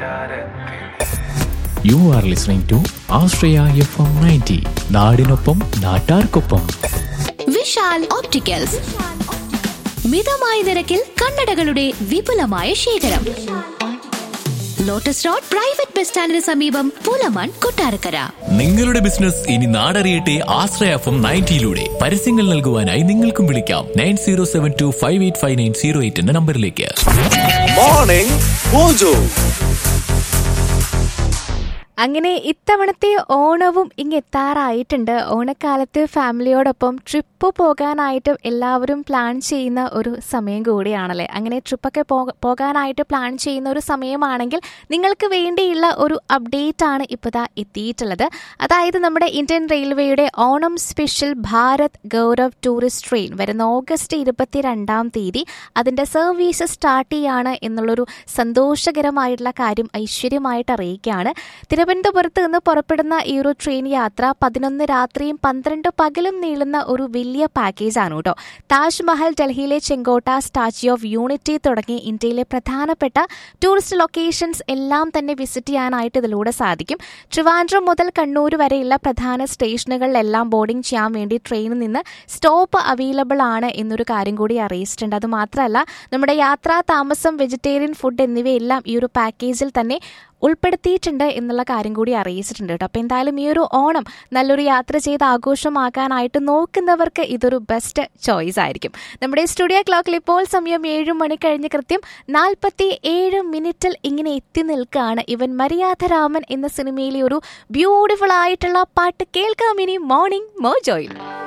U are listening to Ashraya FM ninety നയൻറ്റി നാടിനൊപ്പം നാട്ടാർക്കൊപ്പം വിശാൽ ഓപ്റ്റിക്കൽസ് മിതമായ നിരക്കിൽ കണ്ണടകളുടെ വിപുലമായ ശേഖരം ലോട്ടസ് റോഡ് പ്രൈവറ്റ് ബസ് സ്റ്റാൻഡിന് സമീപം പൂലമാൻ കൊട്ടാരക്കര നിങ്ങളുടെ ബിസിനസ് ഇനി നാടറിയട്ടെ ആശ്രയ എഫ് എം നയൻറ്റിയിലൂടെ പരസ്യങ്ങൾ നൽകുവാനായി നിങ്ങൾക്കും വിളിക്കാം nine zero seven two five eight five nine zero eight എന്ന നമ്പറിലേക്ക് മോർണിംഗ് മോജോ അങ്ങനെ ഇത്തവണത്തെ ഓണവും ഇങ്ങെത്താറായിട്ടുണ്ട് ഓണക്കാലത്ത് ഫാമിലിയോടൊപ്പം ട്രിപ്പ് പോകാനായിട്ട് എല്ലാവരും പ്ലാൻ ചെയ്യുന്ന ഒരു സമയം കൂടിയാണല്ലേ അങ്ങനെ ട്രിപ്പൊക്കെ പോക- പോകാനായിട്ട് പ്ലാൻ ചെയ്യുന്ന ഒരു സമയമാണെങ്കിൽ നിങ്ങൾക്ക് വേണ്ടിയുള്ള ഒരു അപ്ഡേറ്റ് ആണ് ഇപ്പോൾ ദാ എത്തിയിട്ടുള്ളത് അതായത് നമ്മുടെ ഇന്ത്യൻ റെയിൽവേയുടെ Onam special Bharat Gaurav tourist train വരുന്ന ഓഗസ്റ്റ് ഇരുപത്തിരണ്ടാം തീയതി അതിൻ്റെ സർവീസ് സ്റ്റാർട്ട് ചെയ്യാണ് എന്നുള്ളൊരു സന്തോഷകരമായിട്ടുള്ള കാര്യം ഐശ്വര്യമായിട്ട് അറിയിക്കുകയാണ് തിരുവനന്തപുരത്ത് നിന്ന് പുറപ്പെടുന്ന ഈ ഒരു ട്രെയിൻ യാത്ര പതിനൊന്ന് രാത്രിയും പന്ത്രണ്ട് പകലും നീളുന്ന ഒരു വലിയ പാക്കേജാണ് കേട്ടോ താജ്മഹൽ ഡൽഹിയിലെ ചെങ്കോട്ട സ്റ്റാച്യു ഓഫ് യൂണിറ്റി തുടങ്ങി ഇന്ത്യയിലെ പ്രധാനപ്പെട്ട ടൂറിസ്റ്റ് ലൊക്കേഷൻസ് എല്ലാം തന്നെ വിസിറ്റ് ചെയ്യാനായിട്ട് ഇതിലൂടെ സാധിക്കും ട്രിവാൻഡ്രം മുതൽ കണ്ണൂർ വരെയുള്ള പ്രധാന സ്റ്റേഷനുകളിലെല്ലാം ബോർഡിംഗ് ചെയ്യാൻ വേണ്ടി ട്രെയിനിൽ നിന്ന് സ്റ്റോപ്പ് അവൈലബിൾ ആണ് എന്നൊരു കാര്യം കൂടി അറിയിച്ചിട്ടുണ്ട് അത് മാത്രമല്ല നമ്മുടെ യാത്രാ താമസം വെജിറ്റേറിയൻ ഫുഡ് എന്നിവയെല്ലാം ഈ ഒരു പാക്കേജിൽ തന്നെ ഉൾപ്പെടുത്തിയിട്ടുണ്ട് എന്നുള്ള കാര്യം കൂടി അറിയിച്ചിട്ടുണ്ട് കേട്ടോ അപ്പോൾ എന്തായാലും ഈ ഒരു ഓണം നല്ലൊരു യാത്ര ചെയ്ത് ആഘോഷമാക്കാനായിട്ട് നോക്കുന്നവർക്ക് ഇതൊരു ബെസ്റ്റ് ചോയ്സ് ആയിരിക്കും നമ്മുടെ സ്റ്റുഡിയോ ക്ലോക്കിൽ ഇപ്പോൾ സമയം ഏഴ് മണി കഴിഞ്ഞ് കൃത്യം നാൽപ്പത്തി ഏഴ് മിനിറ്റിൽ ഇങ്ങനെ എത്തി നിൽക്കുകയാണ് ഇവൻ മര്യാദരാമൻ എന്ന സിനിമയിലെ ഒരു ബ്യൂട്ടിഫുൾ ആയിട്ടുള്ള പാട്ട് കേൾക്കാം ഇനി മോർണിംഗ് മോജോയിൽ